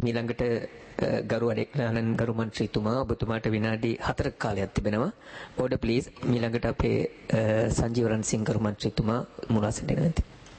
මීළඟට අ, ගරු අඩෙක්ලානන් ගරු මන්ත්‍රීතුමා ඔබතුමාට විනාඩි 4ක කාලයක් තිබෙනවා. ඕඩර් ප්ලීස් මීළඟට අපේ අ, සංජීවරන් සිං ගරු මන්ත්‍රීතුමා මුලාසෙට ගන්න.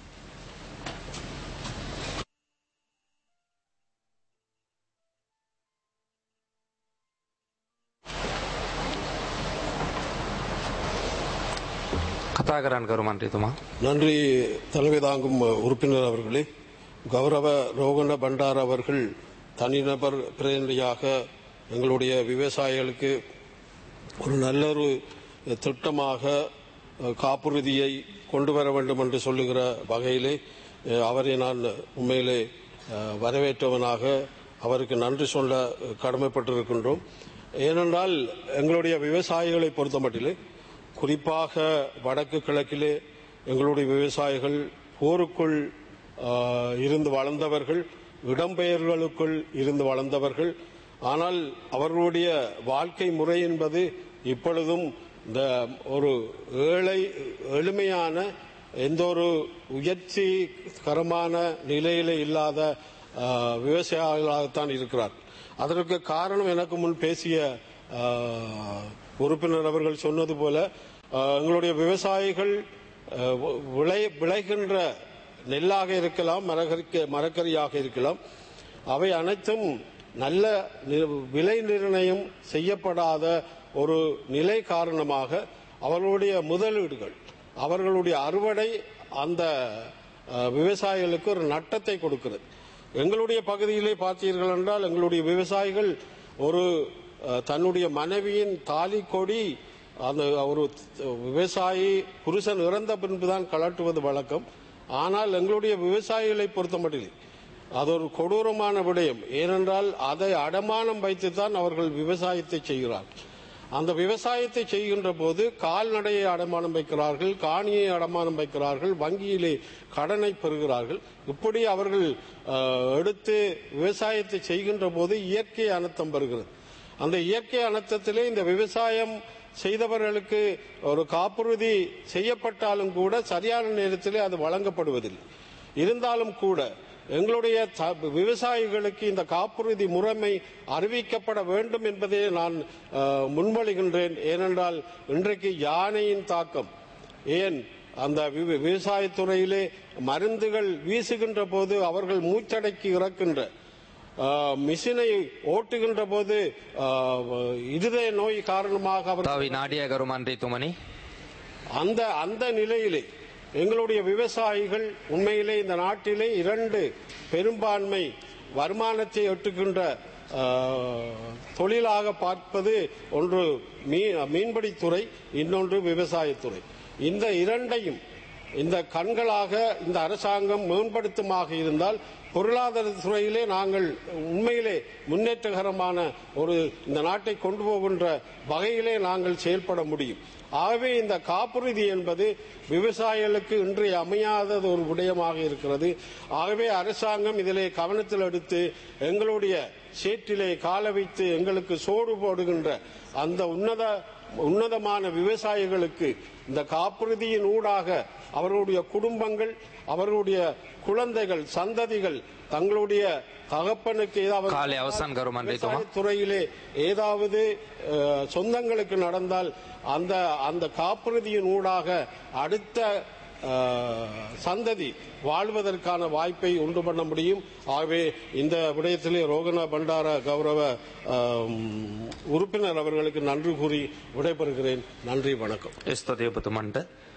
කතා කරන්න කරු මන්ත්‍රීතුමා நன்றி தலைமை தாங்கும் உறுப்பினர் அவர்களே கௌரவ ரோகண பண்டார் அவர்கள் தனிநபர் பிரதிநிதியாக எங்களுடைய விவசாயிகளுக்கு ஒரு நல்ல ஒரு திட்டமாக அஹ், காப்புறுதியை கொண்டு வர வேண்டும் என்று சொல்லுகிற வகையிலே அஹ், அவரை நான் உண்மையிலே அஹ், வரவேற்றவனாக அவருக்கு நன்றி சொல்ல கடமைப்பட்டிருக்கின்றோம் ஏனென்றால் எங்களுடைய விவசாயிகளை பொறுத்தமட்டிலே குறிப்பாக வடக்கு கிழக்கிலே எங்களுடைய விவசாயிகள் போருக்குள் ஆஹ், இருந்து வளர்ந்தவர்கள் இடம்பெயர்களுக்குள் இருந்து வளர்ந்தவர்கள் ஆனால் அவர்களுடைய வாழ்க்கை முறை என்பது இப்பொழுதும் இந்த ஒரு ஏழை எளிமையான எந்த ஒரு உயர்ச்சிகரமான நிலையில இல்லாத ஆஹ், விவசாயிகளாகத்தான் இருக்கிறார் அதற்கு காரணம் எனக்கு முன் பேசிய ஆஹ், உறுப்பினர் அவர்கள் சொன்னது போல ஆஹ், எங்களுடைய விவசாயிகள் ஆஹ், விளை விளைகின்ற நெல்லாக இருக்கலாம் மரகரிக்க மரக்கறியாக இருக்கலாம் அவை அனைத்தும் நல்ல நி- விலை நிர்ணயம் செய்யப்படாத ஒரு நிலை காரணமாக அவர்களுடைய முதலீடுகள் அவர்களுடைய அறுவடை அந்த அஹ், விவசாயிகளுக்கு ஒரு நட்டத்தை கொடுக்கிறது எங்களுடைய பகுதியிலே பார்த்தீர்கள் என்றால் எங்களுடைய விவசாயிகள் ஒரு அஹ், தன்னுடைய மனைவியின் தாலி கொடி அந்த ஒரு விவசாயி புருஷன் இறந்த பின்புதான் கலட்டுவது வழக்கம் ஆனால் எங்களுடைய விவசாயிகளை பொறுத்தமட்டில் அது ஒரு கொடூரமான விடயம் ஏனென்றால் அதை அடமானம் வைத்துத்தான் அவர்கள் விவசாயத்தை செய்கிறார்கள் அந்த விவசாயத்தை செய்கின்ற போது கால்நடையை அடமானம் வைக்கிறார்கள் காணியை அடமானம் வைக்கிறார்கள் வங்கியிலே கடனை பெறுகிறார்கள் இப்படி அவர்கள் அஹ், எடுத்து விவசாயத்தை செய்கின்ற போது இயற்கை அனர்த்தம் வருகிறது அந்த இயற்கை அனர்த்தத்திலே இந்த விவசாயம் செய்தவர்களுக்கு ஒரு காப்புறுதி செய்யப்பட்டாலும் கூட சரியான நேரத்திலே அது வழங்கப்படுவதில்லை இருந்தாலும் கூட எங்களுடைய த- விவசாயிகளுக்கு இந்த காப்புறுதி முறைமை அறிவிக்கப்பட வேண்டும் என்பதை நான் அஹ், முன்மொழிகின்றேன் ஏனென்றால் இன்றைக்கு யானையின் தாக்கம் ஏன் அந்த வி- விவசாயத்துறையிலே மருந்துகள் வீசுகின்ற போது அவர்கள் மூச்சடக்கி இறக்கின்ற ஆஹ், மிஷினை ஓட்டுகின்ற போது ஆஹ், இருதய நோய் காரணமாக அவர் තව විනාඩිය කරු මන්ත්‍රීතුමනි அந்த அந்த நிலையிலே எங்களுடைய விவசாயிகள் உண்மையிலே இந்த நாட்டிலே இரண்டு பெரும்பான்மை வருமானத்தை எட்டுகின்ற ஆஹ், தொழிலாக பார்ப்பது ஒன்று மீ- மீன்பிடித்துறை இன்னொன்று விவசாயத்துறை இந்த இரண்டையும் இந்த கண்களாக இந்த அரசாங்கம் மேம்படுத்துமாக இருந்தால் பொருளாதார துறையிலே நாங்கள் உண்மையிலே முன்னேற்றகரமான ஒரு இந்த நாட்டை கொண்டு போகின்ற வகையிலே நாங்கள் செயல்பட முடியும் ஆகவே இந்த காப்புறுதி என்பது விவசாயிகளுக்கு இன்றைய அமையாதது ஒரு விடயமாக இருக்கிறது ஆகவே அரசாங்கம் இதிலே கவனத்தில் எடுத்து எங்களுடைய சேற்றிலே கால வைத்து எங்களுக்கு சோறு போடுகின்ற அந்த உன்னத உன்னதமான விவசாயிகளுக்கு இந்த காப்புறுதியின் ஊடாக அவர்களுடைய குடும்பங்கள் அவர்களுடைய குழந்தைகள் சந்ததிகள் தங்களுடைய தகப்பனுக்கு ஏதாவது කාලය අවසන් කරු මන්ත්‍රීතුමා விவசாய துறையிலே ஏதாவது அஹ், சொந்தங்களுக்கு நடந்தால் அந்த அந்த காப்புறுதியின் ஊடாக அடுத்த அஹ், சந்ததி வாழ்வதற்கான வாய்ப்பை உண்டு பண்ண முடியும் ஆகவே இந்த விடயத்திலே ரோகண பண்டார கௌரவ அஹ், உறுப்பினர் அவர்களுக்கு நன்றி கூறி விடைபெறுகிறேன் நன்றி வணக்கம் ස්තුතියි ඔබතුමන්ට